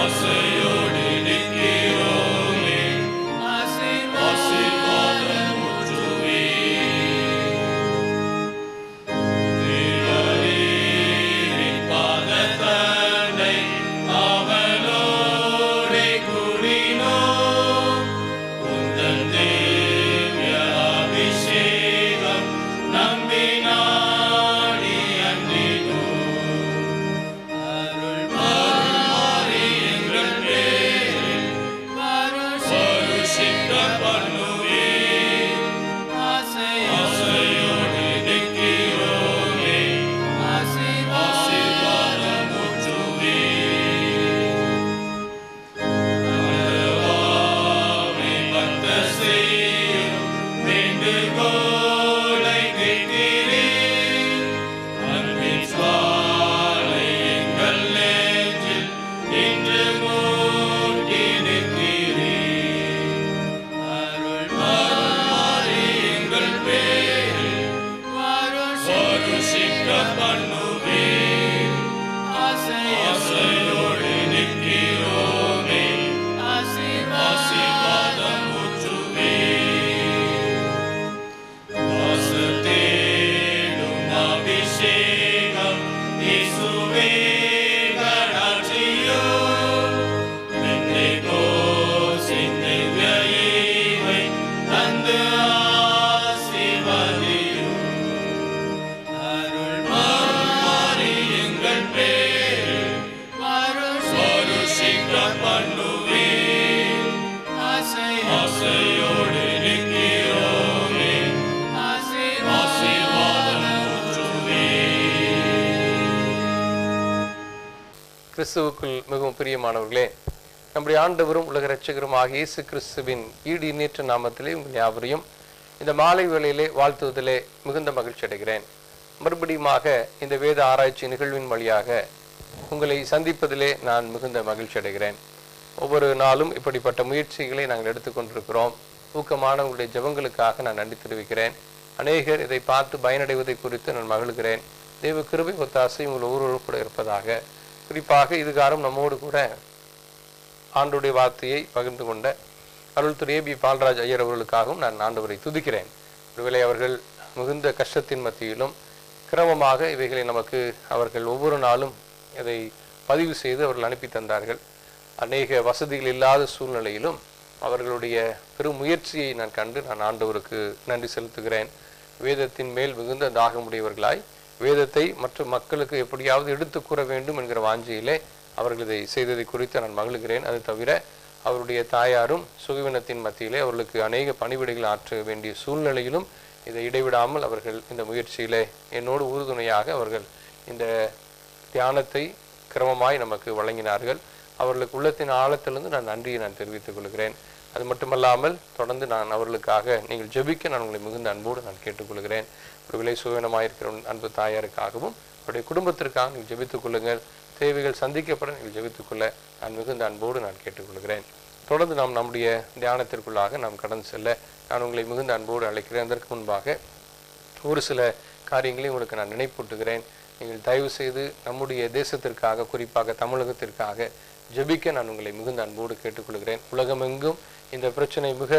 ஆசையோடு நிற்கிறோமே ஆசீர்வாதம் முற்றுவே திருவரீரின் பாதத்தண்டை அவளோடே கூடினோம். உந்தன் திவ்ய அபிஷேகம் நம்பி நாடி அண்டினோம். அருள் மாறி எங்கள் பேரில் வருஷிக்க பண்ணுவீர். ஆசையோடு நிற்கிறோமே ஆசீர்வாதம் முற்றுவீர். ஆண்டவாவே, பக்தர் செய்யும் வேண்டுகோளை கேட்கிறீர். அன்பின் சுவாலை எங்கள் நெஞ்சில் இன்று மூட்டி நிற்கிறீர். அருள் மாறி எங்கள் பேரில் வருஷிக்க பண்ணுவீர். ஆசையோடு நிற்கிறோமே ஆசீர்வாதம் முற்றுவீர். வாசத்தேடும் அபிஷேகம் இயேசுவே கடாட்சியோ. பெந்தேகோஸ்தின் திவ்ய ஈவை தந்து ஆசீர்வதியும். அருள் மாறி எங்கள் பேரில் வருஷிக்க பண்ணுவீர். ஆசையோடு நிற்கிறோமே ஆசீர்வாதம் முற்றுவீர். கிறிஸ்துவுக்குள் மிகவும் பிரியமானவர்களே நம்முடைய ஆண்டவரும் உலக இரட்சகருமாக இயேசு கிறிஸ்துவின் ஈடு இணைற்ற நாமத்திலே உங்கள் யாவரையும் இந்த மாலை வேளையிலே வாழ்த்துவதிலே மிகுந்த மகிழ்ச்சி அடைகிறேன் மறுபடியுமாக இந்த வேத ஆராய்ச்சி நிகழ்வின் வழியாக உங்களை சந்திப்பதிலே நான் மிகுந்த மகிழ்ச்சி அடைகிறேன் ஒவ்வொரு நாளும் இப்படிப்பட்ட முயற்சிகளை நாங்கள் எடுத்துக்கொண்டிருக்கிறோம் ஊக்கமான உங்களுடைய ஜெபங்களுக்காக நான் நன்றி தெரிவிக்கிறேன் அநேகர் இதை பார்த்து பயனடைவதை குறித்து நான் மகிழ்கிறேன் தேவ கிருபை ஒத்தாசை உங்கள் ஒவ்வொருவரும் கூட இருப்பதாக குறிப்பாக இதுகாரம் நம்மோடு கூட ஆண்டுடைய வார்த்தையை பகிர்ந்து கொண்ட அருள் திரு ஏபி பால்ராஜ் ஐயர் அவர்களுக்காகவும் நான் ஆண்டவரை துதிக்கிறேன் ஒருவேளை அவர்கள் மிகுந்த கஷ்டத்தின் மத்தியிலும் கிரமமாக இவைகளை நமக்கு அவர்கள் ஒவ்வொரு நாளும் இதை பதிவு செய்து அவர்கள் அனுப்பி தந்தார்கள் அநேக வசதிகள் இல்லாத சூழ்நிலையிலும் அவர்களுடைய பெரும் முயற்சியை நான் கண்டு நான் ஆண்டவருக்கு நன்றி செலுத்துகிறேன் வேதத்தின் மேல் மிகுந்த தாகமுடையவர்களாய் வேதத்தை மற்ற மக்களுக்கு எப்படியாவது எடுத்துக் கூற வேண்டும் என்கிற வாஞ்சியிலே அவர்கள் இதை செய்ததை குறித்து நான் மகிழ்கிறேன் அது தவிர அவருடைய தாயாரும் சுகவினத்தின் மத்தியிலே அவர்களுக்கு அநேக பணிவிடைகள் ஆற்ற வேண்டிய சூழ்நிலையிலும் இதை இடைவிடாமல் அவர்கள் இந்த முயற்சியிலே என்னோடு உறுதுணையாக அவர்கள் இந்த தியானத்தை கிரமமாய் நமக்கு வழங்கினார்கள் அவர்களுக்கு உள்ளத்தின் ஆழத்திலிருந்து நான் நன்றியை நான் தெரிவித்துக் கொள்கிறேன் அது மட்டுமல்லாமல் தொடர்ந்து நான் அவர்களுக்காக நீங்கள் ஜெபிக்க நான் உங்களை மிகுந்த அன்போடு நான் கேட்டுக்கொள்கிறேன் ஒரு விலை சுயனமாயிருக்கிற அன்பு தாயாருக்காகவும் அவருடைய குடும்பத்திற்காக நீங்கள் ஜெபித்துக் கொள்ளுங்கள் தேவைகள் சந்திக்கப்பட நீங்கள் ஜெபித்துக்கொள்ள நான் மிகுந்த அன்போடு நான் கேட்டுக்கொள்கிறேன் தொடர்ந்து நாம் நம்முடைய தியானத்திற்குள்ளாக நாம் கடந்து செல்ல நான் உங்களை மிகுந்த அன்போடு அழைக்கிறேன் அதற்கு முன்பாக ஒரு சில காரியங்களை உங்களுக்கு நான் நினைப்பூட்டுகிறேன் நீங்கள் தயவு செய்து நம்முடைய தேசத்திற்காக குறிப்பாக தமிழகத்திற்காக ஜெபிக்க நான் உங்களை மிகுந்த அன்போடு கேட்டுக்கொள்கிறேன் உலகமெங்கும் இந்த பிரச்சனை மிக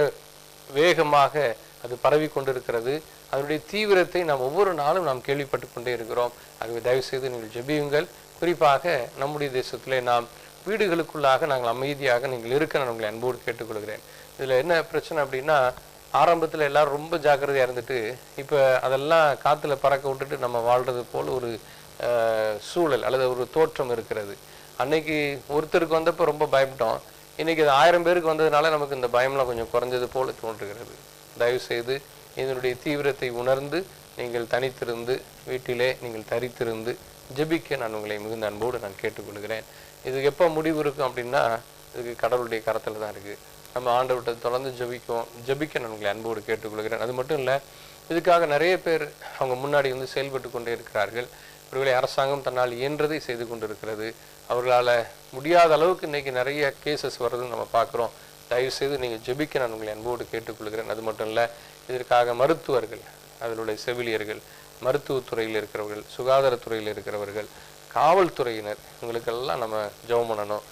வேகமாக அது பரவி கொண்டிருக்கிறது அதனுடைய தீவிரத்தை நாம் ஒவ்வொரு நாளும் நாம் கேள்விப்பட்டு கொண்டே இருக்கிறோம் ஆகவே தயவு செய்து நீங்கள் ஜெபியுங்கள் குறிப்பாக நம்முடைய தேசத்திலே நாம் வீடுகளுக்குள்ளாக நாங்கள் அமைதியாக நீங்கள் இருக்க நான் உங்களை அன்போடு கேட்டுக்கொள்கிறேன் இதில் என்ன பிரச்சனை அப்படின்னா ஆரம்பத்தில் எல்லாரும் ரொம்ப ஜாக்கிரதையாக இருந்துட்டு இப்போ அதெல்லாம் காற்றுல பறக்க விட்டுட்டு நம்ம வாழ்றது போல் ஒரு அஹ், சூழல் அல்லது ஒரு தோற்றம் இருக்கிறது அன்னைக்கு ஒருத்தருக்கு வந்தப்போ ரொம்ப பயப்பட்டோம் இன்னைக்கு அது ஆயிரம் பேருக்கு வந்ததுனால நமக்கு இந்த பயம்லாம் கொஞ்சம் குறைஞ்சது போல தோன்றுகிறது தயவு செய்து இதனுடைய தீவிரத்தை உணர்ந்து நீங்கள் தனித்திருந்து வீட்டிலே நீங்கள் தரித்திருந்து ஜெபிக்க நான் உங்களை மிகுந்த அன்போடு நான் கேட்டுக்கொள்கிறேன் இதுக்கு எப்போ முடிவு இருக்கும் அப்படின்னா இதுக்கு கடவுளுடைய கரத்தில் தான் இருக்குது நம்ம ஆண்டவர்கிட்ட தொடர்ந்து ஜெபிக்கும் ஜெபிக்க நான் உங்களை அன்போடு கேட்டுக்கொள்கிறேன் அது மட்டும் இல்லை இதுக்காக நிறைய பேர் அவங்க முன்னாடி வந்து செயல்பட்டு கொண்டே இருக்கிறார்கள் ஒருவேளை அரசாங்கம் தன்னால் இயன்றதை செய்து கொண்டிருக்கிறது அவர்களால் முடியாத அளவுக்கு இன்னைக்கு நிறைய கேசஸ் வருதுன்னு நம்ம பார்க்குறோம் தயவு செய்து நீங்கள் ஜெபிக்க நான் உங்களை அன்போடு கேட்டுக்கொள்கிறேன் அது மட்டும் இல்லை இதற்காக மருத்துவர்கள் அதனுடைய செவிலியர்கள் மருத்துவத்துறையில் இருக்கிறவர்கள் சுகாதாரத்துறையில் இருக்கிறவர்கள் காவல்துறையினர் இவங்களுக்கெல்லாம் நம்ம ஜெபம் பண்ணணும்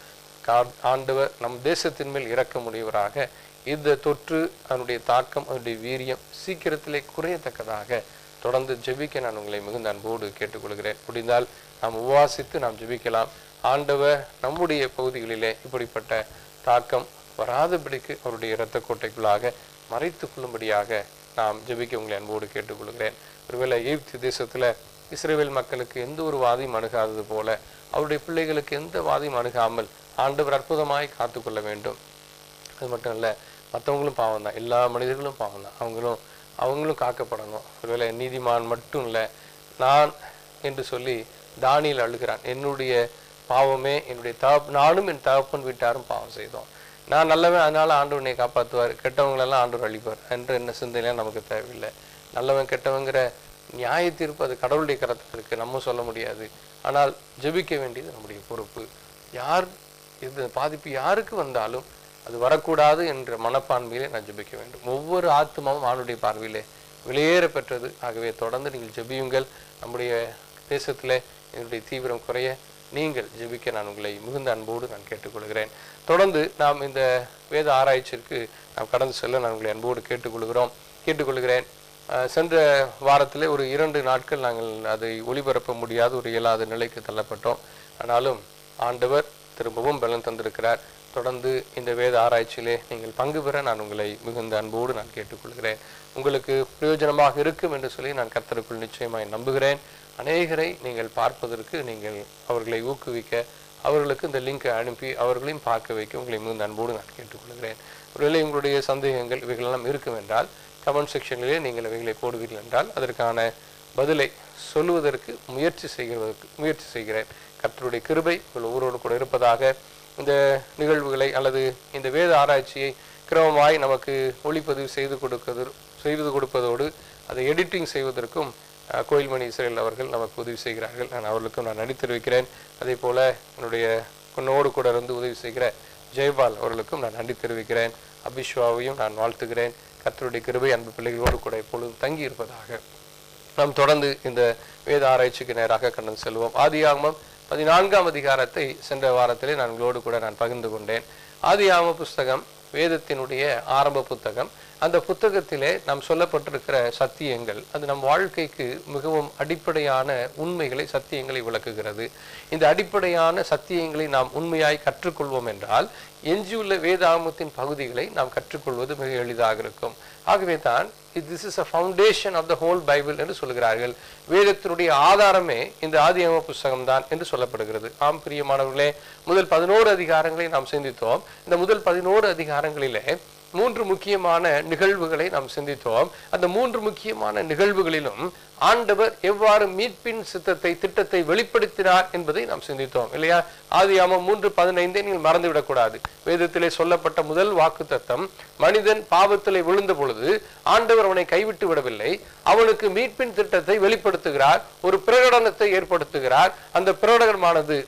கா- ஆண்டவர் நம் தேசத்தின் மேல் இறக்கமுடையவராக இந்த தொற்று அதனுடைய தாக்கம் அதனுடைய வீரியம் சீக்கிரத்திலே குறையத்தக்கதாக தொடர்ந்து ஜெபிக்க நான் உங்களை மிகுந்த அன்போடு கேட்டுக்கொள்கிறேன் முடிந்தால் நாம் உபவாசித்து நாம் ஜெபிக்கலாம் ஆண்டவர் நம்முடைய பகுதிகளிலே இப்படிப்பட்ட தாக்கம் வராதபடிக்கு அவருடைய இரத்த கோட்டைக்குள்ளாக மறைத்துக் கொள்ளும்படியாக நாம் ஜெபிக்க உங்களை அன்போடு கேட்டுக்கொள்கிறேன் ஒருவேளை எகிப்து தேசத்துல இஸ்ரேல் மக்களுக்கு எந்த ஒரு வாதியும் அணுகாதது போல அவருடைய பிள்ளைகளுக்கு எந்த வாதியும் அணுகாமல் ஆண்டவர் அற்புதமாய் காத்துக்கொள்ள வேண்டும் அது மட்டும் இல்லை மற்றவங்களும் பாவம் தான் எல்லா மனிதர்களும் பாவம் தான் அவங்களும் அவங்களும் காக்கப்படணும் ஒருவேளை நீதிமான் மட்டும் இல்லை நான் என்று சொல்லி தானியல் அழுகிறான் என்னுடைய பாவமே என்னுடைய தகப் நானும் என் தகப்பன் வீட்டாரும் பாவம் செய்தோம் நான் நல்லவன் அதனால ஆண்டவர் என்னை காப்பாற்றுவார் கெட்டவங்களெல்லாம் ஆண்டவர் அழிப்பார் என்ற என்ன சிந்தனைலாம் நமக்கு தேவையில்லை நல்லவன் கெட்டவங்கிற நியாய தீர்ப்பு அது கடவுளுடைய கரத்தில் இருக்கு நம்ம சொல்ல முடியாது ஆனால் ஜெபிக்க வேண்டியது நம்முடைய பொறுப்பு யார் இது பாதிப்பு யாருக்கு வந்தாலும் அது வரக்கூடாது என்ற மனப்பான்மையிலே நான் ஜெபிக்க வேண்டும் ஒவ்வொரு ஆத்மாவும் ஆணுடைய பார்வையிலே வெளியேற பெற்றது ஆகவே தொடர்ந்து நீங்கள் ஜெபியுங்கள் நம்முடைய தேசத்திலே என்னுடைய தீவிரம் குறைய நீங்கள் ஜெபிக்க நான் உங்களை மிகுந்த அன்போடு நான் கேட்டுக்கொள்கிறேன் தொடர்ந்து நாம் இந்த வேத ஆராய்ச்சிக்கு நாம் கடந்து செல்ல நான் உங்களை அன்போடு கேட்டுக்கொள்கிறோம் கேட்டுக்கொள்கிறேன் அஹ் சென்ற வாரத்திலே ஒரு இரண்டு நாட்கள் நாங்கள் அதை ஒளிபரப்ப முடியாத ஒரு இயலாத நிலைக்கு தள்ளப்பட்டோம் ஆனாலும் ஆண்டவர் திரும்பவும் பலன் தந்திருக்கிறார் தொடர்ந்து இந்த வேத ஆராய்ச்சியிலே நீங்கள் பங்கு பெற நான் உங்களை மிகுந்த அன்போடு நான் கேட்டுக்கொள்கிறேன் உங்களுக்கு பிரயோஜனமாக இருக்கும் என்று சொல்லி நான் கர்த்தருக்குள் நிச்சயமாய் நம்புகிறேன் அநேகரை நீங்கள் பார்ப்பதற்கு நீங்கள் அவர்களை ஊக்குவிக்க அவர்களுக்கு இந்த லிங்கை அனுப்பி அவர்களையும் பார்க்க வைக்க உங்களை மிகுந்த அன்போடு நான் கேட்டுக்கொள்கிறேன் ஒருவேளை உங்களுடைய சந்தேகங்கள் இவைகளெல்லாம் இருக்கும் என்றால் கமெண்ட் செக்ஷனிலே நீங்கள் இவைகளை போடுவீர்கள் என்றால் அதற்கான பதிலை சொல்லுவதற்கு முயற்சி செய்கிறதற்கு முயற்சி செய்கிறேன் கர்த்தருடைய கிருபை உங்கள் ஒவ்வொருவரோடு கூட இருப்பதாக இந்த நிகழ்வுகளை அல்லது இந்த வேத ஆராய்ச்சியை கிரமமாய் நமக்கு ஒளிப்பதிவு செய்து கொடுப்பது செய்து கொடுப்பதோடு அதை எடிட்டிங் செய்வதற்கும் அஹ், கோயில்மணி இஸ்ரேல் அவர்கள் நமக்கு உதவி செய்கிறார்கள் நான் அவர்களுக்கும் நான் நன்றி தெரிவிக்கிறேன் அதே போல என்னுடைய உன்னோடு கூட இருந்து உதவி செய்கிற ஜெயபால் அவர்களுக்கும் நான் நன்றி தெரிவிக்கிறேன் அபிஷ்வாவையும் நான் வாழ்த்துகிறேன் கர்த்தருடைய கிருபை அன்பு பிள்ளைகளோடு கூட எப்பொழுதும் தங்கி இருப்பதாக நாம் தொடர்ந்து இந்த வேத ஆராய்ச்சிக்கு நேராக கடந்து செல்வோம் ஆதியாகமம் பதினான்காம் அதிகாரத்தை சென்ற வாரத்திலே நான் உங்களோடு கூட நான் பகிர்ந்து கொண்டேன் ஆதியாகம புஸ்தகம் வேதத்தினுடைய ஆரம்ப புத்தகம் அந்த புத்தகத்திலே நாம் சொல்லப்பட்டிருக்கிற சத்தியங்கள் அது நம் வாழ்க்கைக்கு மிகவும் அடிப்படையான உண்மைகளை சத்தியங்களை விளக்குகிறது இந்த அடிப்படையான சத்தியங்களை நாம் உண்மையாய் கற்றுக்கொள்வோம் என்றால் எஞ்சியுள்ள வேதாகமத்தின் பகுதிகளை நாம் கற்றுக்கொள்வது மிக எளிதாக இருக்கும் ஆகவே தான் this is a foundation of the whole Bible என்று சொல்கிறார்கள் வேதத்தினுடைய ஆதாரமே இந்த ஆதியாகம புஸ்தகம் தான் என்று சொல்லப்படுகிறது ஆம் பிரியமானவர்களே முதல் பதினோரு அதிகாரங்களை நாம் சிந்தித்தோம் இந்த முதல் பதினோரு அதிகாரங்களிலே மூன்று முக்கியமான நிகழ்வுகளை நாம் சிந்தித்தோம் அந்த மூன்று முக்கியமான நிகழ்வுகளிலும் ஆண்டவர் எவ்வாறு மீட்பின் சித்தத்தை திட்டத்தை வெளிப்படுத்தினார் என்பதை நாம் சிந்தித்தோம் இல்லையா ஆதியாமம் மூன்று பதினைந்தை நீங்கள் மறந்துவிடக்கூடாது வேதத்திலே சொல்லப்பட்ட முதல் வாக்கு தத்தம் மனிதன் பாவத்திலே விழுந்த பொழுது ஆண்டவர் அவனை கைவிட்டு விடவில்லை அவனுக்கு மீட்பின் திட்டத்தை வெளிப்படுத்துகிறார் ஒரு பிரகடனத்தை ஏற்படுத்துகிறார் அந்த பிரகடனமானது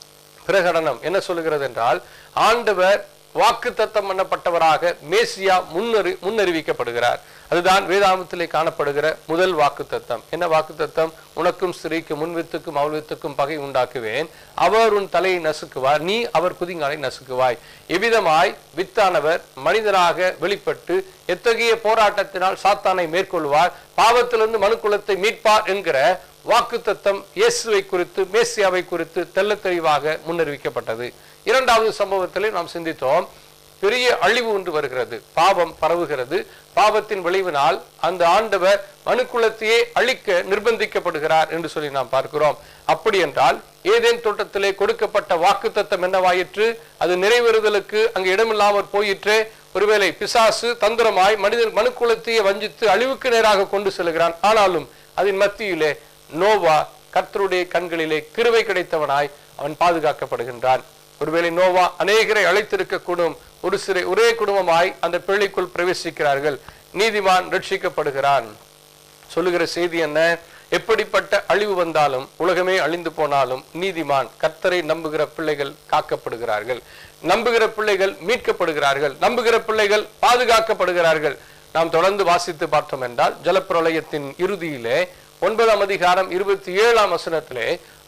பிரகடனம் என்ன சொல்லுகிறது என்றால் ஆண்டவர் வாக்கு தத்தம் பண்ணப்பட்டவராக மேசியா முன்னறி முன்னறிவிக்கப்படுகிறார் அதுதான் வேதாமத்திலே காணப்படுகிற முதல் வாக்கு தத்தம் என்ன வாக்கு தத்தம் உனக்கும் ஸ்திரீக்கும் முன்வித்துக்கும் அவள்வித்துக்கும் பகை உண்டாக்குவேன் அவர் உன் தலையை நசுக்குவார் நீ அவர் குதிங்காலை நசுக்குவாய் எவ்விதமாய் வித்தானவர் மனிதராக வெளிப்பட்டு எத்தகைய போராட்டத்தினால் சாத்தானை மேற்கொள்வார் பாவத்திலிருந்து மனுக்குலத்தை மீட்பார் என்கிற வாக்குத்தத்தம் இயேசுவை குறித்து மேசியாவை குறித்து தெள்ளத் தெளிவாக முன்னறிவிக்கப்பட்டது இரண்டாவது சம்பவத்திலே நாம் சிந்தித்தோம் பெரிய அழிவு ஒன்று வருகிறது பாவம் பரவுகிறது பாவத்தின் விளைவினால் அந்த ஆண்டவர் மனுக்குலத்தையே அழிக்க நிர்பந்திக்கப்படுகிறார் என்று சொல்லி நாம் பார்க்கிறோம் அப்படி என்றால் ஏதேன் தோட்டத்திலே கொடுக்கப்பட்ட வாக்குத்தத்தம் என்னவாயிற்று அது நிறைவேறுதலுக்கு அங்கு இடமில்லாமற் போயிற்று ஒருவேளை பிசாசு தந்திரமாய் மனிதன் மனுக்குலத்தையே வஞ்சித்து அழிவுக்கு நேராக கொண்டு செல்கிறான் ஆனாலும் அதன் மத்தியிலே நோவா கர்த்தருடைய கண்களிலே கிருவை கிடைத்தவனாய் அவன் பாதுகாக்கப்படுகின்றான் ஒருவேளை நோவா அநேகரை அழைத்திருக்க கூடும் ஒரு சிறை ஒரே குடும்பமாய் அந்த பிள்ளைக்குள் பிரவேசிக்கிறார்கள் நீதிமான் ரட்சிக்கப்படுகிறான் சொல்லுகிற செய்தி என்ன எப்படிப்பட்ட அழிவு வந்தாலும் உலகமே அழிந்து போனாலும் நீதிமான் கர்த்தரை நம்புகிற பிள்ளைகள் காக்கப்படுகிறார்கள் நம்புகிற பிள்ளைகள் மீட்கப்படுகிறார்கள் நம்புகிற பிள்ளைகள் பாதுகாக்கப்படுகிறார்கள் நாம் தொடர்ந்து வாசித்து பார்த்தோம் என்றால் ஜலப்பிரளயத்தின் இறுதியிலே ஒன்பதாம் அதிகாரம் இருபத்தி ஏழாம் வசனத்திலே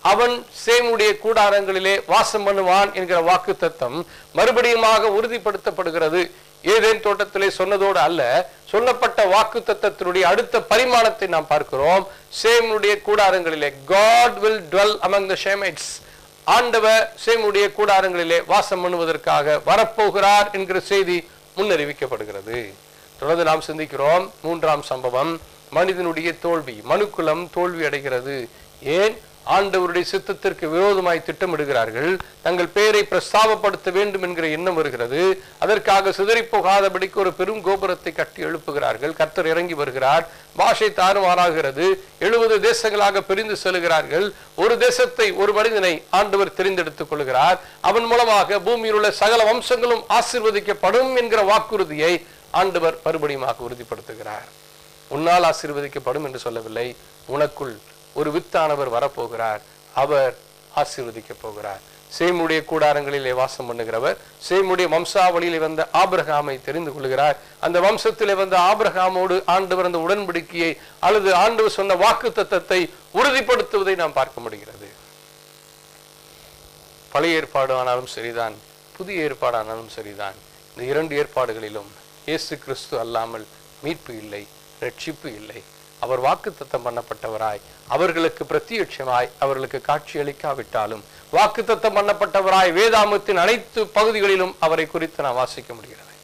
அவன் சேமுடைய கூடாரங்களிலே வாசம் பண்ணுவான் என்கிற வாக்கு தத்தம் மறுபடியுமாக உறுதிப்படுத்தப்படுகிறது ஏதேன் தோட்டத்திலே சொன்னதோடு அல்ல சொல்லப்பட்ட வாக்கு தத்தத்தினுடைய அடுத்த பரிமாணத்தை நாம் பார்க்கிறோம் சேமுடைய கூடாரங்களிலே God will dwell among the Shemites ஆண்டவர் சேமுடைய கூடாரங்களிலே வாசம் பண்ணுவதற்காக வரப்போகிறார் என்கிற செய்தி முன்னறிவிக்கப்படுகிறது தொடர்ந்து நாம் சிந்திக்கிறோம் மூன்றாம் சம்பவம் மனிதனுடைய தோல்வி மனுக்குலம் தோல்வி அடைகிறது ஏன் ஆண்டவருடைய சித்தத்திற்கு விரோதமாய் திட்டமிடுகிறார்கள் தங்கள் பெயரை பிரஸ்தாபப்படுத்த வேண்டும் என்கிற எண்ணம் வருகிறது அதற்காக சிதறி போகாதபடிக்கு ஒரு பெரும் கோபுரத்தை கட்டி எழுப்புகிறார்கள் கர்த்தர் இறங்கி வருகிறார் பாஷை தாறுமாறாகிறது எழுபது தேசங்களாக பிரிந்து செல்கிறார்கள் ஒரு தேசத்தை ஒரு மனிதனை ஆண்டவர் தெரிந்தெடுத்துக் கொள்கிறார் அவன் மூலமாக பூமியில் உள்ள சகல வம்சங்களும் ஆசீர்வதிக்கப்படும் என்கிற வாக்குறுதியை ஆண்டவர் மறுபடியுமாக உறுதிப்படுத்துகிறார் உன்னால் ஆசீர்வதிக்கப்படும் என்று சொல்லவில்லை உனக்குள் ஒரு வித்தானவர் வரப்போகிறார் அவர் ஆசீர்வதிக்க போகிறார் சேமுடைய கூடாரங்களிலே வாசம் பண்ணுகிறவர் சேமுடைய வம்சாவளியிலே வந்த ஆபிரகாமை தெரிந்து கொள்கிறார் அந்த வம்சத்திலே வந்த ஆபிரகாமோடு ஆண்டவர் அந்த உடன்படிக்கையை அல்லது ஆண்டவர் சொன்ன வாக்கு தத்தத்தை உறுதிப்படுத்துவதை நாம் பார்க்க முடிகிறது பழைய ஏற்பாடு ஆனாலும் சரிதான் புதிய ஏற்பாடானாலும் சரிதான் இந்த இரண்டு ஏற்பாடுகளிலும் இயேசு கிறிஸ்து அல்லாமல் மீட்பு இல்லை ரட்சிப்பு இல்லை அவர் வாக்குத்தத்தம் பண்ணப்பட்டவராய் அவர்களுக்கு பிரத்யட்சமாய் அவர்களுக்கு காட்சி அளிக்காவிட்டாலும் வாக்குத்தத்தம் பண்ணப்பட்டவராய் வேதாமத்தின் அனைத்து பகுதிகளிலும் அவரை குறித்து நாம் வாசிக்க முடிகிறது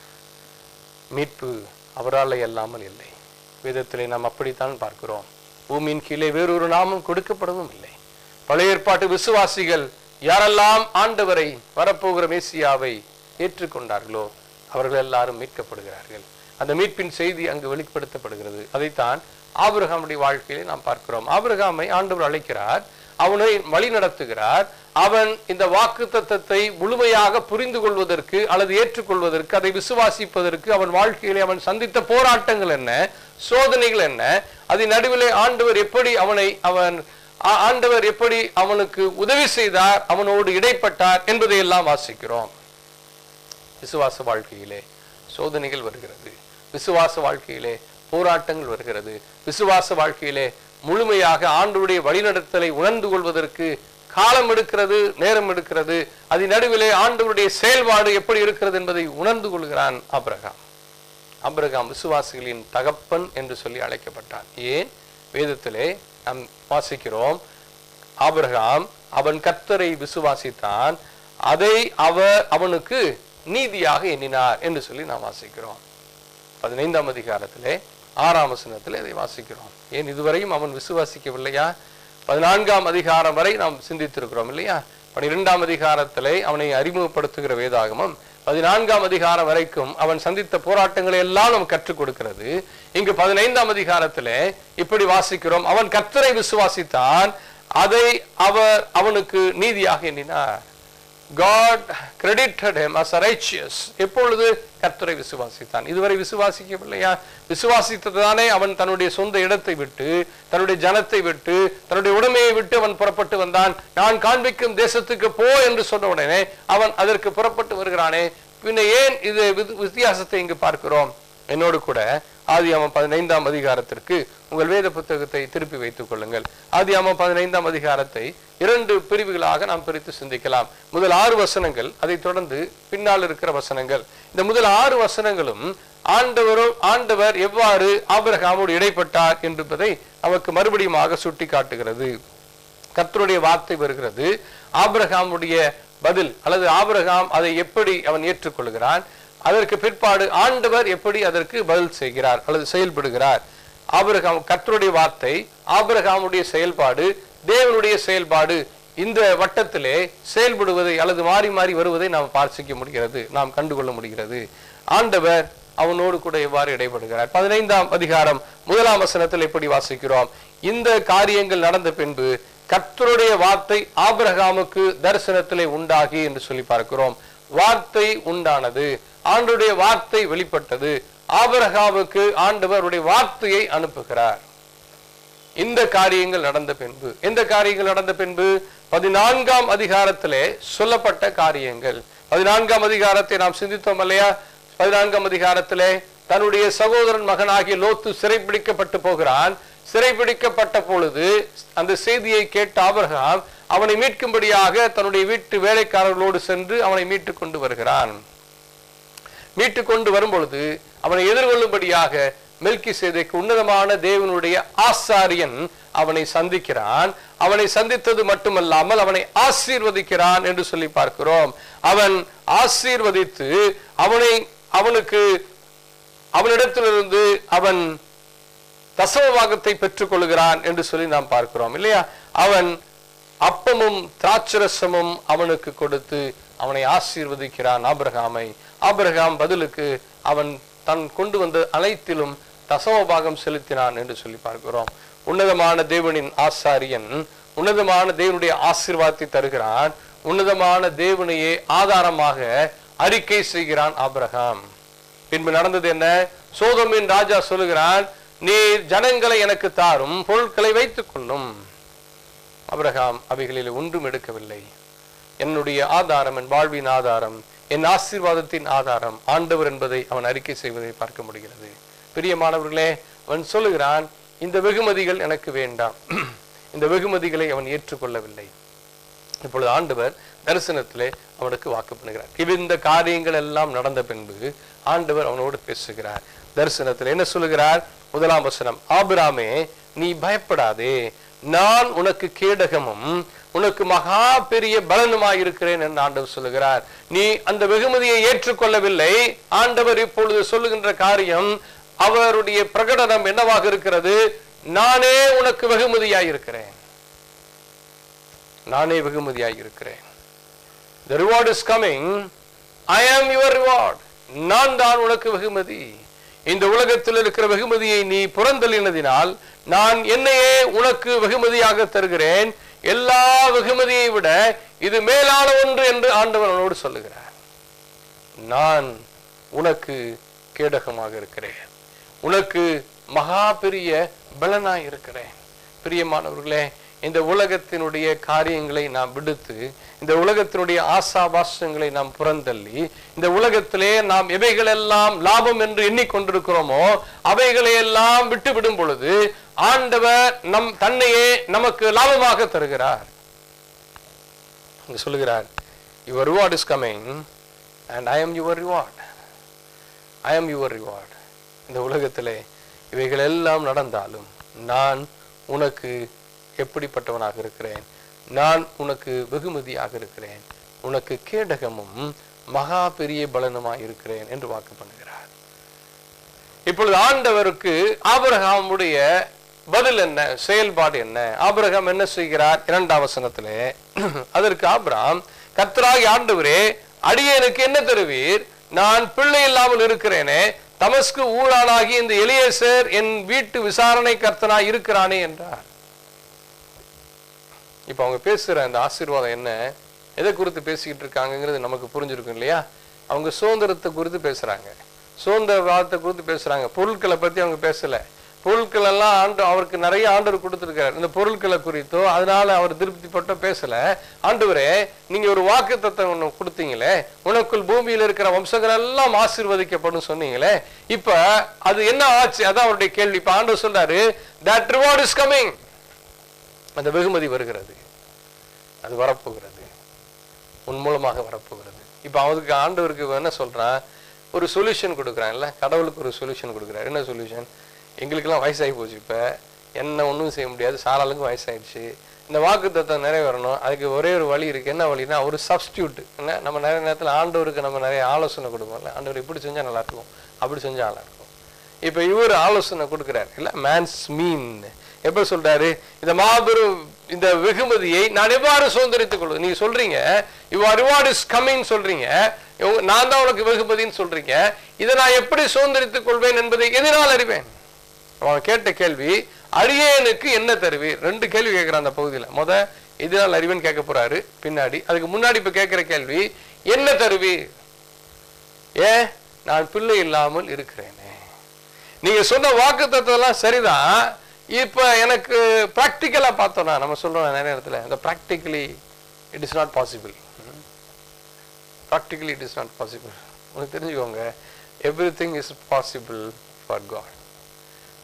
மீட்பு அவரால் அல்லாமல் இல்லை வேதத்திலே நாம் அப்படித்தான் பார்க்கிறோம் பூமியின் கீழே வேறொரு நாமம் கொடுக்கப்படவும் இல்லை பழைய ஏற்பாட்டு விசுவாசிகள் யாரெல்லாம் ஆண்டவரை வரப்போகிற மேசியாவை ஏற்றுக்கொண்டார்களோ அவர்கள் எல்லாரும் மீட்கப்படுகிறார்கள் அந்த மீட்பின் செய்தி அங்கு வெளிப்படுத்தப்படுகிறது அதைத்தான் ஆபிரகாமுடைய வாழ்க்கையிலே நாம் பார்க்கிறோம் ஆபிரகாமை ஆண்டவர் அழைக்கிறார் அவனை வழி நடத்துகிறார் அவன் இந்த வாக்கு தத்தத்தை முழுமையாக புரிந்து கொள்வதற்கு அல்லது ஏற்றுக்கொள்வதற்கு அதை விசுவாசிப்பதற்கு அவன் வாழ்க்கையிலே அவன் சந்தித்த போராட்டங்கள் என்ன சோதனைகள் என்ன அதன் நடுவிலே ஆண்டவர் எப்படி அவனை அவன் ஆ- ஆண்டவர் எப்படி அவனுக்கு உதவி செய்தார் அவனோடு இடைப்பட்டார் என்பதை எல்லாம் வாசிக்கிறோம் விசுவாச வாழ்க்கையிலே சோதனைகள் வருகிறது விசுவாச வாழ்க்கையிலே போராட்டங்கள் வருகிறது விசுவாச வாழ்க்கையிலே முழுமையாக ஆண்டவருடைய வழிநடத்தலை உணர்ந்து கொள்வதற்கு காலம் எடுக்கிறது நேரம் எடுக்கிறது அதன் நடுவிலே ஆண்டவருடைய செயல்பாடு எப்படி இருக்கிறது என்பதை உணர்ந்து கொள்கிறான் ஆபிரகாம் ஆபிரகாம் விசுவாசிகளின் தகப்பன் என்று சொல்லி அழைக்கப்பட்டான் ஏன் வேதத்திலே நாம் வாசிக்கிறோம் ஆபிரகாம் அவன் கர்த்தரை விசுவாசித்தான் அதை அவர் அவனுக்கு நீதியாக எண்ணினார் என்று சொல்லி நாம் வாசிக்கிறோம் பதினைந்தாம் அதிகாரத்திலே ஆறாம் வசனத்திலே இதை வாசிக்கிறோம் ஏன் இதுவரையும் அவன் விசுவாசிக்கவில்லையா பதினான்காம் அதிகாரம் வரை நாம் சிந்தித்திருக்கிறோம் இல்லையா பனிரெண்டாம் அதிகாரத்திலே அவனை அறிமுகப்படுத்துகிற வேதாகமம் பதினான்காம் அதிகாரம் வரைக்கும் அவன் சந்தித்த போராட்டங்களை எல்லாம் நாம் கற்றுக் கொடுக்கிறது இங்கு பதினைந்தாம் அதிகாரத்திலே இப்படி வாசிக்கிறோம் அவன் கர்த்தரை விசுவாசித்தான் அதை அவர் அவனுக்கு நீதியாக எண்ணினார் God credited him as a righteous எப்பொழுது கர்த்தரை விசுவாசித்தான் இதுவரை விசுவாசிக்கவில்லையா விசுவாசித்ததானே அவன் தன்னுடைய சொந்த இடத்தை விட்டு தன்னுடைய ஜனத்தை விட்டு தன்னுடைய உடமையை விட்டு அவன் புறப்பட்டு வந்தான் நான் காண்பிக்கும் தேசத்துக்கு போ என்று சொன்ன உடனே அவன் அதற்கு புறப்பட்டு வருகிறானே பின்ன ஏன் இது வித்- வித்தியாசத்தை இங்கு பார்க்கிறோம் என்னோடு கூட ஆதியாமம் பதினைந்தாம் அதிகாரத்திற்கு உங்கள் வேத புத்தகத்தை திருப்பி வைத்துக் கொள்ளுங்கள் ஆதியாமம் பதினைந்தாம் அதிகாரத்தை இரண்டு பிரிவுகளாக நாம் பிரித்து சிந்திக்கலாம் முதல் ஆறு வசனங்கள் அதைத் தொடர்ந்து பின்னால் இருக்கிற வசனங்கள் இந்த முதல் ஆறு வசனங்களும் ஆண்டவரும் ஆண்டவர் எவ்வாறு ஆபிரகாமோடு இடைப்பட்டார் என்பதை நமக்கு மறுபடியுமாக சுட்டி காட்டுகிறது கர்த்தருடைய வார்த்தை வருகிறது ஆபிரகாமுடைய பதில் அல்லது ஆபிரகாம் அதை எப்படி அவன் ஏற்றுக்கொள்கிறான் அதற்கு பிற்பாடு ஆண்டவர் எப்படி அதற்கு பதில் செய்கிறார் அல்லது செயல்படுகிறார் ஆபிரகாம் கர்த்தருடைய வார்த்தை ஆபிரகாமுடைய செயல்பாடு தேவனுடைய செயல்பாடு இந்த வட்டத்திலே செயல்படுவதை அல்லது மாறி மாறி வருவதை நாம் பார்சிக்க முடிகிறது நாம் கண்டுகொள்ள முடிகிறது ஆண்டவர் அவனோடு கூட எவ்வாறு இடைபடுகிறார் பதினைந்தாம் அதிகாரம் முதலாம் வசனத்தில் எப்படி வாசிக்கிறோம் இந்த காரியங்கள் நடந்த பின்பு கர்த்தருடைய வார்த்தை ஆபிரகாமுக்கு தரிசனத்திலே உண்டாகி என்று சொல்லி பார்க்கிறோம் வார்த்தை உண்டானது ஆண்டுடைய வார்த்தை வெளிப்பட்டது ஆபிரகாமுக்கு ஆண்டவருடைய வார்த்தையை அனுப்புகிறார் இந்த காரியங்கள் நடந்த பின்பு எந்த காரியங்கள் நடந்த பின்பு பதினான்காம் அதிகாரத்திலே சொல்லப்பட்ட காரியங்கள் பதினான்காம் அதிகாரத்தை நாம் சிந்தித்தோம் இல்லையா பதினான்காம் அதிகாரத்திலே தன்னுடைய சகோதரன் மகனாகிய லோத்து சிறைப்பிடிக்கப்பட்டு போகிறான் சிறைபிடிக்கப்பட்ட பொழுது அந்த செய்தியை கேட்ட ஆபிரகாம் அவனை மீட்கும்படியாக தன்னுடைய வீட்டு வேலைக்காரர்களோடு சென்று அவனை மீட்டு கொண்டு வருகிறான் மீட்டு கொண்டு வரும்பொழுது அவனை எதிர்கொள்ளும்படியாக மெல்கி சேதைக்கு உன்னதமான தேவனுடைய ஆசாரியன் அவனை சந்திக்கிறான் அவனை சந்தித்தது மட்டுமல்லாமல் அவனை ஆசீர்வதிக்கிறான் என்று சொல்லி பார்க்கிறோம் அவன் ஆசீர்வதித்து அவனை அவனுக்கு அவனிடத்திலிருந்து அவன் தசமபாகத்தை பெற்றுக் கொள்கிறான் என்று சொல்லி நாம் பார்க்கிறோம் இல்லையா அவன் அப்பமும் திராட்சரசமும் அவனுக்கு கொடுத்து அவனை ஆசீர்வதிக்கிறான் ஆபிரகாமை ஆபிரகாம் பதிலுக்கு அவன் தன் கொண்டு வந்த அனைத்திலும் தசமபாகம் செலுத்தினான் என்று சொல்லி பார்க்கிறோம் உன்னதமான தேவனின் ஆசாரியன் உன்னதமான தேவனுடைய ஆசீர்வாதத்தை தருகிறான் உன்னதமான தேவனையே ஆதாரமாக அறிக்கை செய்கிறான் ஆபிரகாம் பின்பு நடந்தது என்ன சோதமின் ராஜா சொல்லுகிறான் நீர் ஜனங்களை எனக்கு தாரும் பொருட்களை வைத்துக் கொள்ளும் அபிரகாம் அவைகளில் ஒன்றும் எடுக்கவில்லை என்னுடைய ஆதாரம் என் வாழ்வின் ஆதாரம் என் ஆசீர்வாதத்தின் ஆதாரம் ஆண்டவர் என்பதை அவன் அறிக்கை செய்வதை பார்க்க முடிகிறது பிரியமானவர்களே அவன் சொல்லுகிறான் இந்த வெகுமதிகள் எனக்கு வேண்டாம் இந்த வெகுமதிகளை அவன் ஏற்றுக்கொள்ளவில்லை இப்பொழுது ஆண்டவர் தரிசனத்திலே அவனுக்கு வாக்கு பண்ணுகிறார் இந்த காரியங்கள் எல்லாம் நடந்த பின்பு ஆண்டவர் அவனோடு பேசுகிறார் தரிசனத்தில் என்ன சொல்லுகிறார் முதலாம் வசனம் ஆபிராமே நீ பயப்படாதே நான் உனக்கு கேடகமும் உனக்கு மகா பெரிய பலனுமாய் இருக்கிறேன் என்று ஆண்டவர் சொல்லுகிறார் நீ அந்த வெகுமதியை ஏற்றுக்கொள்ளவில்லை ஆண்டவர் இப்பொழுது சொல்லுகின்ற காரியம் அவருடைய பிரகடனம் என்னவாக இருக்கிறது நானே உனக்கு வெகுமதியாய் இருக்கிறேன் நானே வெகுமதியாய் இருக்கிறேன் the reward is coming i am your reward நான் தான் உனக்கு வெகுமதி இந்த உலகத்தில் இருக்கிற வெகுமதியை நீ புறந்தள்ளினதினால் நான் என்னையே உனக்கு வெகுமதியாக தருகிறேன் எல்லா வெகுமதியை விட இது மேலான ஒன்று என்று ஆண்டவர் அவனோடு சொல்லுகிறார் நான் உனக்கு கேடகமாக இருக்கிறேன் உனக்கு மகா பெரிய பலனாய் இருக்கிறேன் பிரியமானவர்களே இந்த உலகத்தினுடைய காரியங்களை நாம் விடுத்து இந்த உலகத்தினுடைய ஆசாபாசங்களை நாம் புறந்தள்ளி இந்த உலகத்திலே நாம் எவைகளெல்லாம் லாபம் என்று எண்ணிக்கொண்டிருக்கிறோமோ அவைகளை எல்லாம் விட்டு விடும் பொழுது ஆண்டவர் நம் தன்னையே நமக்கு லாபமாக தருகிறார் இங்க சொல்லுகிறார் your reward is coming and I am your reward I am your reward இந்த உலகத்திலே இவைகள் எல்லாம் நடந்தாலும் நான் உனக்கு எப்படிப்பட்டவனாக இருக்கிறேன் நான் உனக்கு வெகுமதியாக இருக்கிறேன் உனக்கு கேடகமும் மகா பெரிய பலனுமாய் இருக்கிறேன் என்று வாக்கு பண்ணுகிறார் இப்பொழுது ஆண்டவருக்கு ஆபிரகாமுடைய பதில் என்ன செயல்பாடு என்ன ஆபிரகாம் என்ன செய்கிறார் இரண்டாம் வசனத்திலே அதற்கு ஆபிரகாம் கர்த்தராகி ஆண்டவரே அடியேனுக்கு என்ன தருவீர் நான் பிள்ளை இல்லாமல் இருக்கிறேனே தமஸ்கு ஊழானாகி இந்த எலியேசர் என் வீட்டு விசாரணை கர்த்தனாய் இருக்கிறானே என்றார் இப்ப அவங்க பேசுற அந்த ஆசீர்வாதம் என்ன எதை குறித்து பேசிக்கிட்டு இருக்காங்கங்கிறது நமக்கு புரிஞ்சிருக்கும் இல்லையா அவங்க சுதந்திரத்தை குறித்து பேசுறாங்க சுதந்திரவாதத்தை குறித்து பேசுறாங்க பொருட்களை பத்தி அவங்க பேசல பொருட்கள் எல்லாம் ஆண்டு அவருக்கு நிறைய ஆண்டவர் கொடுத்திருக்காரு இந்த பொருட்களை குறித்தோ அதனால அவர் திருப்திப்பட்டோ பேசல ஆண்டவரே நீங்க ஒரு வாக்கு தத்துவம் ஒண்ணு கொடுத்தீங்களே உனக்குள் பூமியில் இருக்கிற வம்சங்கள் எல்லாம் ஆசீர்வதிக்கப்படும் சொன்னீங்களே இப்ப அது என்ன ஆச்சு அதான் அவருடைய கேள்வி இப்ப ஆண்டவர் சொல்றாரு தட் ரிவார்ட் இஸ் கமிங் அந்த வெகுமதி வருகிறது அது வரப்போகிறது உன் மூலமாக வரப்போகிறது இப்போ அவருக்கு ஆண்டவருக்கு இவன் என்ன சொல்றான் ஒரு சொல்யூஷன் கொடுக்குறான்ல கடவுளுக்கு ஒரு சொல்யூஷன் கொடுக்குறாரு என்ன சொல்யூஷன் எங்களுக்கெல்லாம் வயசாகி போச்சு இப்போ என்ன ஒன்றும் செய்ய முடியாது சாராளுக்கும் வயசாயிடுச்சு இந்த வாக்கு தத்துவம் நிறைவேறணும் அதுக்கு ஒரே ஒரு வழி இருக்கு என்ன வழினா ஒரு சப்ஸ்டியூட் என்ன நம்ம நிறைய நேரத்தில் ஆண்டவருக்கு நம்ம நிறைய ஆலோசனை கொடுப்போம்ல ஆண்டவர் இப்படி செஞ்சா நல்லா இருக்கும் அப்படி செஞ்சா நல்லா இருக்கும் இப்ப இவர் ஆலோசனை கொடுக்கிறார் இல்ல மேன்ஸ் மீன் எப்ப சொல்றாரு இந்த மாபெரும் இந்த வெகுமதியை நான் எவ்வாறு சுதந்திரித்துக் கொள்வது நீங்க சொல்றீங்க யுவர் ரிவார்ட் இஸ் கம்மிங் சொல்றீங்க இவங்க- நான் தான் உனக்கு வெகுமதின்னு சொல்றீங்க இதை நான் எப்படி சுதந்திரித்துக் கொள்வேன் என்பதை எதனால் அறிவேன் அவன் கேட்ட கேள்வி அடியேனுக்கு என்ன தருவீர் ரெண்டு கேள்வி கேட்கிறான் அந்த பகுதியில முத இதனால் அறிவேன் கேட்க போறாரு பின்னாடி அதுக்கு முன்னாடி இப்ப கேட்கிற கேள்வி என்ன தருவீர் ஏன் நான் பிள்ளை இல்லாமல் இருக்கிறேனே நீங்க சொன்ன வாக்கு எல்லாம் சரிதான் இப்ப எனக்கு பிராக்டிக்கலா பார்த்தோம்னா நம்ம சொல்றோம் நிறைய இடத்துல இந்த practically it is not possible practically it is not possible உங்களுக்கு தெரிஞ்சுக்கோங்க everything is possible for God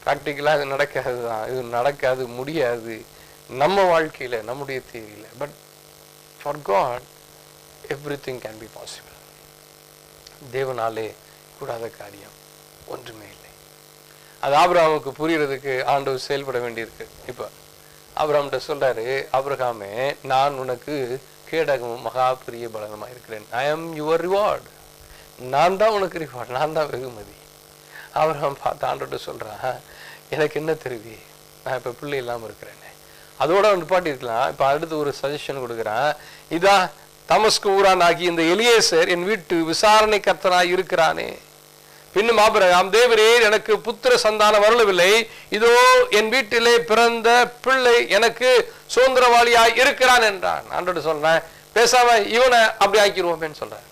ப்ராக்டிக்கலாக இது நடக்காது தான் இது நடக்காது முடியாது நம்ம வாழ்க்கையில நம்முடைய தேவையில but for God everything can be possible தேவனாலே கூடாத காரியம் ஒன்றுமே இல்லை அது ஆபிரகாமுக்கு புரியறதுக்கு ஆண்டவர் செயல்பட வேண்டியிருக்கு இப்போ ஆபிரகாம்கிட்ட சொல்றாரு ஆபிரகாமே நான் உனக்கு கேடகமும் மகா பெரிய பலனமா இருக்கிறேன் ஐ அம் யுவர் ரிவார்டு நான் தான் உனக்கு ரிவார்டு நான் தான் வெகுமதி ஆபிரகாம் பார்த்து ஆண்டோட்ட சொல்றான் எனக்கு என்ன தெரிவி நான் இப்ப பிள்ளை இல்லாம இருக்கிறேன்னு அதோட வந்து பாட்டி இருக்கலாம் இப்ப அடுத்து ஒரு சஜஷன் கொடுக்குறான் இதா தமஸ்கு ஊரான் ஆகி இந்த எலியேசர் என் வீட்டு விசாரணை கர்த்தனாய் இருக்கிறானே பின்னும் ஆபிரகாம் தேவரே எனக்கு புத்திர சந்தானம் வரலவில்லை இதோ என் வீட்டிலே பிறந்த பிள்ளை எனக்கு சுதந்திரவாளியாய் இருக்கிறான் என்றான் ஆண்டோட சொல்றேன் பேசாம இவனை அப்படி ஆக்கிடுவோமேன்னு சொல்றேன்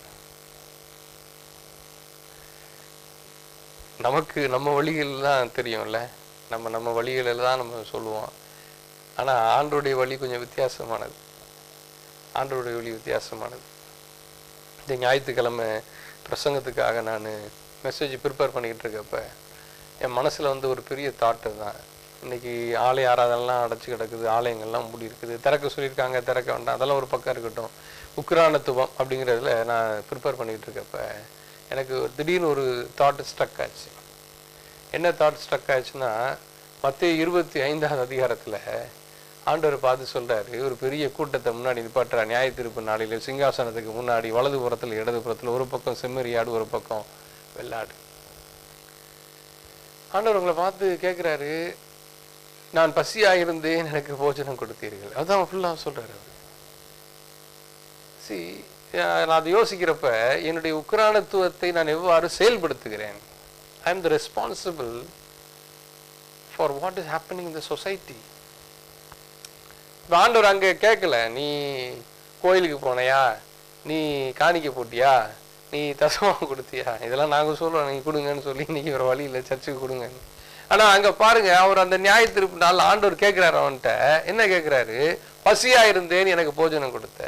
நமக்கு நம்ம வழிகள் தான் தெரியும்ல நம்ம நம்ம வழிகளில் தான் நம்ம சொல்லுவோம் ஆனா ஆண்டோடைய வழி கொஞ்சம் வித்தியாசமானது ஆண்டோடைய வழி வித்தியாசமானது இந்த ஞாயிற்றுக்கிழமை பிரசங்கத்துக்காக நான் மெசேஜ் ப்ரிப்பேர் பண்ணிக்கிட்டு இருக்கப்ப என் மனசுல வந்து ஒரு பெரிய தாட்டு தான் இன்னைக்கு ஆலய ஆராதனைலாம் அடைச்சு கிடக்குது ஆலயங்கள்லாம் மூடி இருக்குது திறக்க சொல்லியிருக்காங்க திறக்க வேண்டாம் அதெல்லாம் ஒரு பக்கம் இருக்கட்டும் உக்ரானத்துவம் அப்படிங்கிறதுல நான் ப்ரிப்பேர் பண்ணிக்கிட்டு இருக்கப்ப எனக்கு ஒரு திடீர்னு ஒரு தாட் ஸ்ட்ரக் ஆச்சு என்ன தாட் ஸ்ட்ரக் ஆச்சுன்னா மத்திய இருபத்தி ஐந்தாவது அதிகாரத்துல ஆண்டவர் பார்த்து சொல்றாரு ஒரு பெரிய கூட்டத்தை முன்னாடி நிப்பாட்டுறா நியாய தீர்ப்பு நாளில சிங்காசனத்துக்கு முன்னாடி வலது புறத்துல இடது புறத்துல ஒரு பக்கம் செம்மறியாடு ஒரு பக்கம் வெள்ளாடு ஆண்டவர் உங்களை பார்த்து கேட்குறாரு நான் பசியாக இருந்தேன் எனக்கு போஜனம் கொடுத்தீர்கள் அதான் ஃபுல்லாக சொல்றாரு அவர் சி நான் அதை யோசிக்கிறப்ப என்னுடைய உக்ரானத்துவத்தை நான் எவ்வாறு செயல்படுத்துகிறேன் I am the responsible for what is happening in the society இப்போ ஆண்டவர் அங்கே கேட்கல நீ கோயிலுக்கு போனையா நீ காணிக்க போட்டியா நீ தசமம் கொடுத்தியா இதெல்லாம் நாங்கள் சொல்லுவோம் நீங்க கொடுங்கன்னு சொல்லி இன்னைக்கு ஒரு வழி இல்லை சர்ச்சுக்கு கொடுங்கன்னு ஆனா அங்க பாருங்க அவர் அந்த நியாய திருப்பு நாள் ஆண்டவர் கேட்கிறாரு அவன்கிட்ட என்ன கேட்கிறாரு பசியா இருந்தேன் எனக்கு போஜனம் கொடுத்த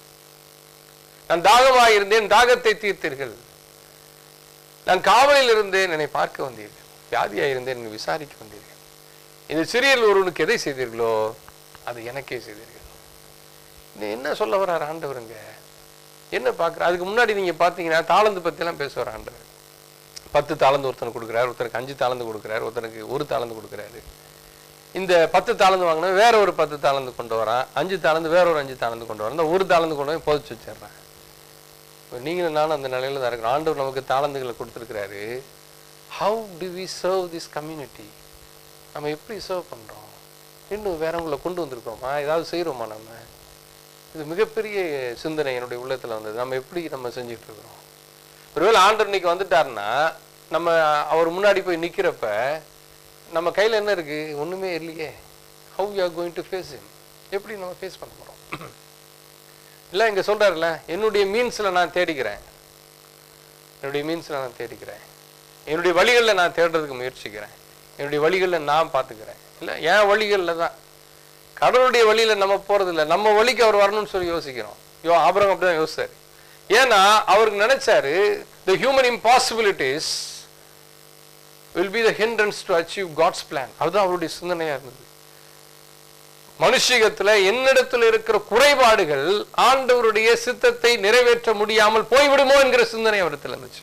நான் தாகமா இருந்தேன் தாகத்தை தீர்த்தீர்கள் நான் காவலில் இருந்தேன் என்னை பார்க்க வந்தீர்கள் வியாதியா இருந்தேன் என்னை விசாரிக்க வந்தீர்கள் இந்த சிறியல் ஒருவனுக்கு எதை செய்தீர்களோ அது எனக்கே செய்தீர்கள் இது என்ன சொல்ல வர்றார் ஆண்டவருங்க என்ன பார்க்குற அதுக்கு முன்னாடி நீங்க பார்த்தீங்கன்னா தாளந்து பற்றிலாம் பேசுவார் ஆண்டவர் பத்து தாளந்து ஒருத்தனுக்கு கொடுக்குறாரு ஒருத்தருக்கு அஞ்சு தாளந்து கொடுக்குறாரு ஒருத்தனுக்கு ஒரு தாளந்து கொடுக்குறாரு இந்த பத்து தாளந்து வாங்கினா வேற ஒரு பத்து தாளந்து கொண்டு வரான் அஞ்சு தாளந்து வேற ஒரு அஞ்சு தாளந்து கொண்டு வரான் இந்த ஒரு தாளந்து கொண்டு போய் புதைச்சு வச்சிடுறான் இப்போ நீங்களும் நானும் அந்த நிலையில தான் இருக்கிறோம் ஆண்டவர் நமக்கு தாளந்துகளை கொடுத்துருக்கிறாரு how do we serve this community நம்ம எப்படி சர்வ் பண்றோம் இன்னும் வேறவங்களை கொண்டு வந்திருக்கோமா ஏதாவது செய்கிறோமா நம்ம இது மிகப்பெரிய சிந்தனை என்னுடைய உள்ளத்துல வந்தது நம்ம எப்படி நம்ம செஞ்சுட்டு இருக்கிறோம் ஒருவேளை ஆண்டவர் இன்னைக்கு வந்துட்டாருன்னா நம்ம அவர் முன்னாடி போய் நிக்கிறப்ப நம்ம கையில என்ன இருக்கு ஒண்ணுமே இல்லையே how you are going to face him எப்படி நம்ம ஃபேஸ் பண்ண போறோம் இல்ல இங்க சொல்றாருல்ல என்னுடைய மீன்ஸ்ல நான் தேடிக்கிறேன் என்னுடைய மீன்ஸ்ல நான் தேடிக்கிறேன் என்னுடைய வழிகளில் நான் தேடுறதுக்கு முயற்சிக்கிறேன் என்னுடைய வழிகளில் நான் பார்த்துக்கிறேன் இல்ல என் வழிகளில் தான் கடவுளுடைய வழியில நம்ம போறது இல்ல நம்ம வழிக்கு அவர் வரணும்னு சொல்லி யோசிக்கிறோம் யோ ஆபரம் அப்படிதான் யோசிச்சாரு ஏன்னா அவருக்கு நினைச்சாரு the human impossibilities will be the hindrance to achieve God's plan அதுதான் அவருடைய சிந்தனையா இருந்தது மனுஷிகத்துல என்னிடத்துல இருக்கிற குறைபாடுகள் ஆண்டவருடைய சித்தத்தை நிறைவேற்ற முடியாமல் போய்விடுமோ என்கிற சிந்தனை அவரிடத்துல இருந்துச்சு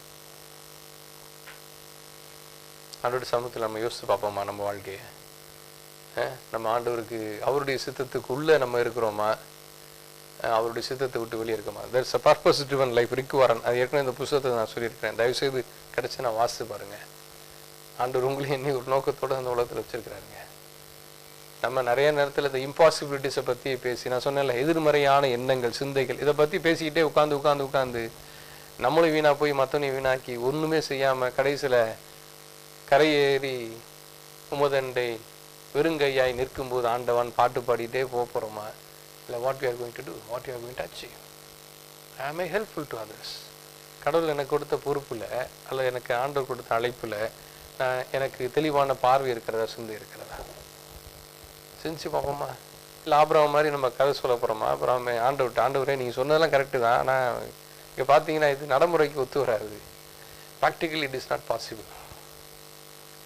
ஆண்டோட சமூகத்தில் நம்ம யோசிச்சு பார்ப்போமா நம்ம வாழ்க்கையை அஹ் நம்ம ஆண்டவருக்கு அவருடைய சித்தத்துக்குள்ள நம்ம இருக்கிறோமா அஹ் அவருடைய சித்தத்தை விட்டு வெளியே இருக்கோமா there's a purpose driven life ரிக்குவரன் அது ஏற்கனவே இந்த புத்தகத்தை நான் சொல்லியிருக்கிறேன் தயவு செய்து கிடைச்சு நான் வாசித்து பாருங்க ஆண்டவர் உங்களையும் இன்னும் ஒரு நோக்கத்தோட அந்த உலகத்துல வச்சிருக்கிறாருங்க நம்ம நிறைய நேரத்துல இந்த இம்பாசிபிலிட்டிஸை பத்தி பேசி நான் சொன்னேன்ல எதிர்மறையான எண்ணங்கள் சிந்தைகள் இதை பத்தி பேசிக்கிட்டே உட்காந்து உட்காந்து உட்காந்து நம்மளும் வீணா போய் மத்தவனையும் வீணாக்கி ஒண்ணுமே செய்யாம கடைசியில கரையேறி உமதண்டை வெறுங்கையாய் நிற்கும்போது ஆண்டவன் பாட்டு பாடிட்டே போக போறோமா இல்லை what you are going to do what you are going to achieve I am helpful to others கடவுள் எனக்கு கொடுத்த பொறுப்புல அல்லது எனக்கு ஆண்டவர் கொடுத்த அழைப்புல நான் எனக்கு தெளிவான பார்வை இருக்கிறதா சிந்தை இருக்கிறதா செஞ்சு பார்ப்போமா இல்லை ஆபிரகாம் மாதிரி நம்ம கதை சொல்ல போறோமா அப்புறம் ஆண்டவர்கிட்ட ஆண்டவரே நீங்க சொன்னதெல்லாம் கரெக்டு தான் ஆனா இங்க பார்த்தீங்கன்னா இது நடைமுறைக்கு ஒத்து வராது practically it is not possible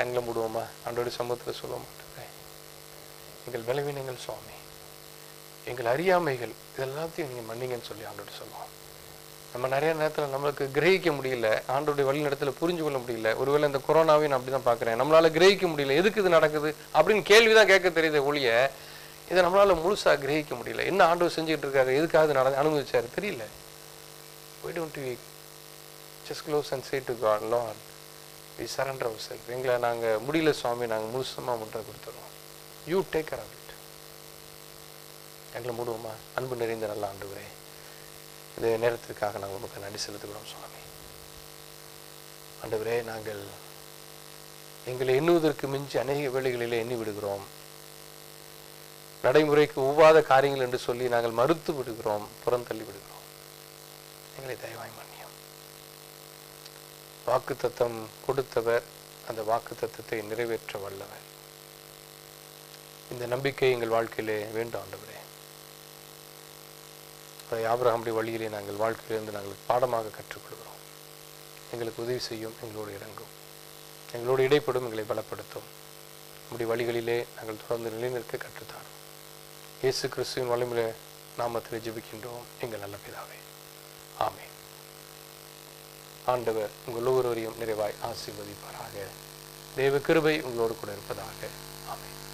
கண்களை மூடுவோமா ஆண்டோட சமூகத்தில் சொல்ல மாட்டேன் எங்கள் பலவீனங்கள் சுவாமி எங்கள் அறியாமைகள் இதெல்லாத்தையும் நீங்கள் மன்னிங்கன்னு சொல்லி ஆண்டோட சொல்லுவோம் நம்ம நிறைய நேரத்தில் நம்மளுக்கு கிரகிக்க முடியல ஆண்டோடைய வழிநடத்தில் புரிஞ்சு கொள்ள முடியல ஒருவேளை இந்த கொரோனாவையும் நான் அப்படி தான் பார்க்குறேன் நம்மளால கிரகிக்க முடியல எதுக்கு இது நடக்குது அப்படின்னு கேள்வி தான் கேட்க தெரியுது ஒழிய இதை நம்மளால முழுசா கிரகிக்க முடியல என்ன ஆண்டவர் செஞ்சுட்டு இருக்காரு எதுக்காக இது நட அனுபவிச்சாரு தெரியல why don't we just close and say to God Lord we surrender ourselves எங்களை நாங்கள் முடியல சுவாமி நாங்கள் முழுசமாக முட்டை கொடுத்துறோம் you take care of it எங்களை மூடுவோமா அன்பு நிறைந்த நல்ல ஆண்டுகிறே இந்த நேரத்திற்காக நாங்கள் உமக்கு நன்றி செலுத்துகிறோம் சுவாமி ஆண்டவரே நாங்கள் எங்களை எண்ணுவதற்கு மிஞ்சி அநேக வேளைகளிலே எண்ணி விடுகிறோம் நடைமுறைக்கு ஒவ்வாத காரியங்கள் என்று சொல்லி நாங்கள் மறுத்து விடுகிறோம் புறந்தள்ளி விடுகிறோம் எங்களை தயவாய் மன்னியும் வாக்கு தத்தம் கொடுத்தவர் அந்த வாக்கு தத்தத்தை நிறைவேற்ற வல்லவர் இந்த நம்பிக்கை எங்கள் வாழ்க்கையிலே வேண்டும் ஆண்டவரே அதை ஆபிரகாமுடைய வழியிலே நாங்கள் வாழ்க்கையிலிருந்து நாங்கள் பாடமாக கற்றுக்கொள்கிறோம் எங்களுக்கு உதவி செய்யும் எங்களோடு இறங்கும் எங்களோடு இடைப்படும் எங்களை பலப்படுத்தும் நம்முடைய வழிகளிலே நாங்கள் தொடர்ந்து நிலைநிற்க கற்றுத்தாரும் இயேசு கிறிஸ்துவின் வலிமையில நாமத்தில் ஜெபிக்கின்றோம் எங்கள் நல்ல பிதாவே ஆமென் ஆண்டவர் உங்கள் ஒவ்வொருவரையும் நிறைவாய் ஆசீர்வதிப்பாராக தேவ கிருபை உங்களோடு கூட இருப்பதாக ஆமென்